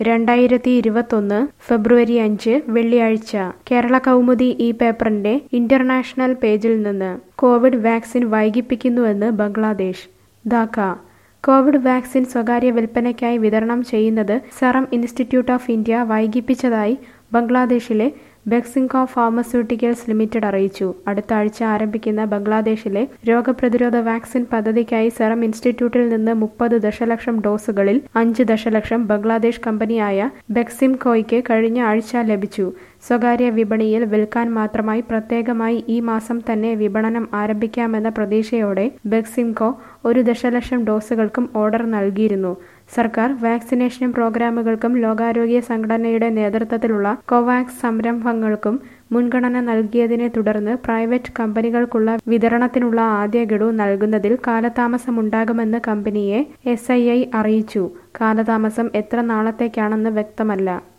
രണ്ടായിരത്തി ഇരുപത്തൊന്ന് ഫെബ്രുവരി അഞ്ച് വെള്ളിയാഴ്ച കേരള കൗമുദി ഈ പേപ്പറിന്റെ ഇന്റർനാഷണൽ പേജിൽ നിന്ന് കോവിഡ് വാക്സിൻ വൈകിപ്പിക്കുന്നുവെന്ന് ബംഗ്ലാദേശ് ധാക്ക കോവിഡ് വാക്സിൻ സ്വകാര്യ വിൽപ്പനയ്ക്കായി വിതരണം ചെയ്യുന്നത് സെറം ഇൻസ്റ്റിറ്റ്യൂട്ട് ഓഫ് ഇന്ത്യ വൈകിപ്പിച്ചതായി ബംഗ്ലാദേശിലെ ബെക്സിംകോ ഫാർമസ്യൂട്ടിക്കൽസ് ലിമിറ്റഡ് അറിയിച്ചു അടുത്ത ആഴ്ച ആരംഭിക്കുന്ന ബംഗ്ലാദേശിലെ രോഗപ്രതിരോധ വാക്സിൻ പദ്ധതിക്കായി സെറം ഇൻസ്റ്റിറ്റ്യൂട്ടിൽ നിന്ന് മുപ്പത് ദശലക്ഷം ഡോസുകളിൽ അഞ്ച് ദശലക്ഷം ബംഗ്ലാദേശ് കമ്പനിയായ ബെക്സിംകോയ്ക്ക് കഴിഞ്ഞ ആഴ്ച ലഭിച്ചു സ്വകാര്യ വിപണിയിൽ വിൽക്കാൻ മാത്രമായി പ്രത്യേകമായി ഈ മാസം തന്നെ വിപണനം ആരംഭിക്കാമെന്ന പ്രതീക്ഷയോടെ ബെക്സിംകോ ഒരു ദശലക്ഷം ഡോസുകൾക്കും ഓർഡർ നൽകിയിരുന്നു സർക്കാർ വാക്സിനേഷൻ പ്രോഗ്രാമുകൾക്കും ലോകാരോഗ്യ സംഘടനയുടെ നേതൃത്വത്തിലുള്ള കോവാക്സ് സംരംഭങ്ങൾക്കും മുൻഗണന നൽകിയതിനെ തുടർന്ന് പ്രൈവറ്റ് കമ്പനികൾക്കുള്ള വിതരണത്തിനുള്ള ആദ്യ ഗഡു നൽകുന്നതിൽ കാലതാമസമുണ്ടാകുമെന്ന് കമ്പനിയെ എസ് അറിയിച്ചു കാലതാമസം എത്ര നാളത്തേക്കാണെന്ന് വ്യക്തമല്ല